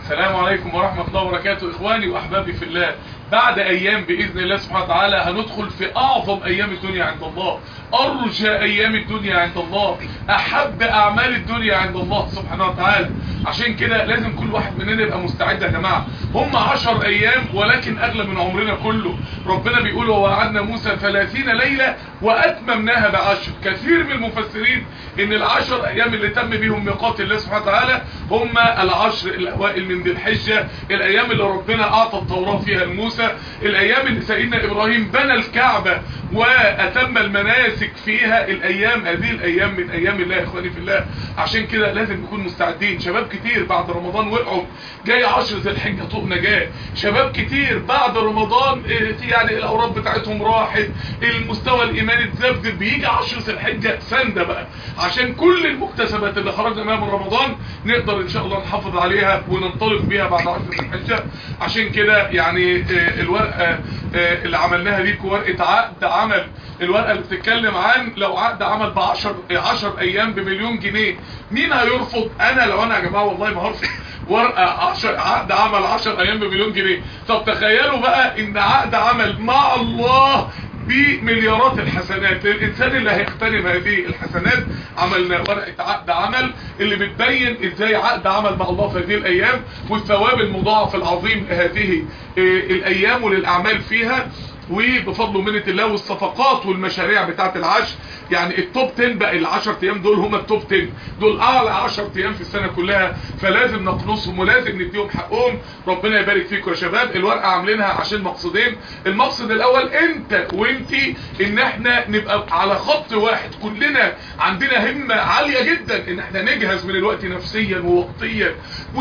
السلام عليكم ورحمة الله وبركاته إخواني وأحبابي في الله بعد أيام بإذن الله سبحانه وتعالى هندخل في أعظم أيام الدنيا عند الله أرجى أيام الدنيا عند الله أحب أعمال الدنيا عند الله سبحانه وتعالى عشان كده لازم كل واحد مننا يبقى مستعد يا جماعة هم عشر أيام ولكن أغلى من عمرنا كله ربنا بيقول ووعدنا موسى ثلاثين ليلة وأتممناها بعشر كثير من المفسرين إن العشر أيام اللي تم بيهم ميقات الله سبحانه وتعالى هم العشر الأوائل من ذي الحجة الأيام اللي ربنا أعطى التوراة فيها لموسى الأيام اللي سيدنا إبراهيم بنى الكعبة وأتم المناسك فيها الأيام هذه الأيام من أيام الله يا إخواني في الله عشان كده لازم نكون مستعدين شباب كتير بعد رمضان وقعوا جاي عشر ذي الحجة طوق نجاة شباب كتير بعد رمضان يعني الأوراق بتاعتهم راحت المستوى الإيماني اتذبذب بيجي عشر ذي الحجة سندة بقى عشان كل المكتسبات اللي خرجنا منها من رمضان نقدر إن شاء الله نحافظ عليها وننطلق بيها بعد عشر ذي الحجة عشان كده يعني الورقة اللي عملناها ليكم ورقة عقد عمل الورقة اللي بتتكلم عن لو عقد عمل بعشر عشر ايام بمليون جنيه مين هيرفض انا لو انا يا جماعة والله ما هرفض ورقة عشر عقد عمل عشر ايام بمليون جنيه طب تخيلوا بقى ان عقد عمل مع الله بمليارات الحسنات للإنسان اللي هيغتنم هذه الحسنات عملنا ورقة عقد عمل اللي بتبين ازاي عقد عمل مع الله في هذه الأيام والثواب المضاعف العظيم لهذه الأيام وللأعمال فيها وبفضل ومنة الله والصفقات والمشاريع بتاعت العشر يعني التوب 10 بقى ال 10 ايام دول هم التوب 10 دول اعلى 10 ايام في السنه كلها فلازم نقنصهم ولازم نديهم حقهم ربنا يبارك فيكم يا شباب الورقه عاملينها عشان مقصدين المقصد الاول انت وانتي ان احنا نبقى على خط واحد كلنا عندنا همه عاليه جدا ان احنا نجهز من الوقت نفسيا ووقتيا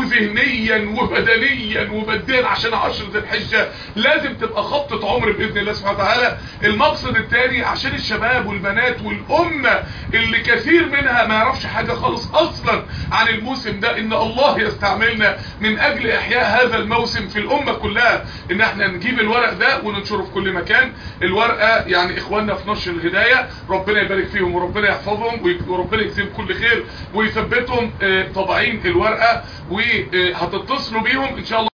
وذهنيا وبدنيا وبديا عشان 10 ذي الحجه لازم تبقى خطه عمر باذن الله سبحانه وتعالى المقصد الثاني عشان الشباب والبنات والامه اللي كثير منها ما يعرفش حاجه خالص اصلا عن الموسم ده ان الله يستعملنا من اجل احياء هذا الموسم في الامه كلها ان احنا نجيب الورق ده وننشره في كل مكان الورقه يعني اخواننا في نشر الهدايه ربنا يبارك فيهم وربنا يحفظهم وربنا يجزيهم كل خير ويثبتهم طابعين الورقه وهتتصلوا بيهم ان شاء الله